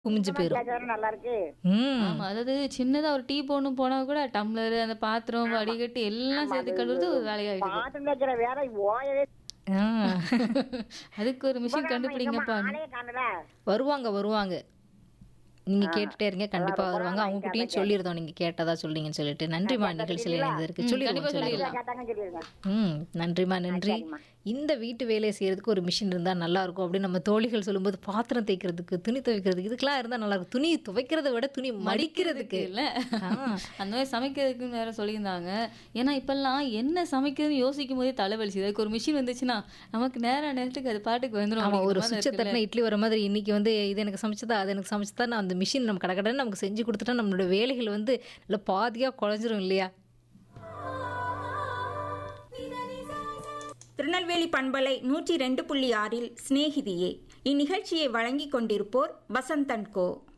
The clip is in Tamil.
குமிஞ்சு போயிரும் கேட்கறது நல்லா இருக்கு ம் ஆமா அதாவது சின்னதா ஒரு டீ போடணும் போனா கூட டம்ளர் அந்த பாத்திரம் வடிகட்டி எல்லாம் சேர்த்து கழுவுறது ஒரு வேலையாயிடுது பாட்டு வைக்கிற வேலை ஓயவே ஆ. அதுக்கு ஒரு மிஷின் கண்டுபிடிங்கப்பா ஆளே காணல வருவாங்க வருவாங்க நீங்க கேட்டுட்டே இருங்க கண்டிப்பா ரொம்ப வருவாங்க நாள் அவங்க கிட்டயும் சொல்லியிருந்தோம் நீங்க கேட்டதா சொல்றீங்கன்னு சொல்லிட்டு நன்றிமா நிகழ்ச்சியில் இணைந்ததற்கு சொல்லிடுவோம் சொல்லிடலாம் கேட்டாங்க சொல்லிருங்க ம் நன்றிமா நன்றி சரிம்மா. இந்த வீட்டு வேலையை செய்யறதுக்கு ஒரு மிஷின் இருந்தா நல்லா இருக்கும் அப்படின்னு நம்ம தோழிகள் சொல்லும்போது பாத்திரம் தேய்க்கிறதுக்கு துணி துவைக்கிறதுக்கு இதுக்கெல்லாம் இருந்தா நல்லா இருக்கும் துணி துவைக்கிறத விட துணி மடிக்கிறதுக்கு இல்ல ஆ. அந்த மாதிரி சமைக்கிறதுக்குன்னு வேற சொல்லியிருந்தாங்க ஏன்னா இப்பெல்லாம் என்ன சமைக்கிறதுன்னு யோசிக்கும் போதே தலைவலிச்சு அதுக்கு ஒரு மிஷின் வந்துச்சுன்னா நமக்கு நேர நேரத்துக்கு அது பாட்டுக்கு வந்துடும் ஆமா ஒரு அப்படிங்கிற மாதிரி சுவிட்சை இருக்குல்ல. தட்டினா இட்லி வர மாதிரி இன்னைக்கு வந்து இது எனக்கு சமைச்சதா அது எனக்கு சமைச்சதா நான் அந்த மிஷின் நம்ம கடகடன்னு நமக்கு செஞ்சு கொடுத்துட்டா நம்மளோட வேலைகள் வந்து நல்லா பாதியா குறைஞ்சிரும் இல்லையா திருநெல்வேலி பண்பலை நூற்றி ரெண்டு புள்ளி ஆறில் சிநேகிதியே இந்நிகழ்ச்சியை வழங்கிக் கொண்டிருப்போர் வசந்தன் கோ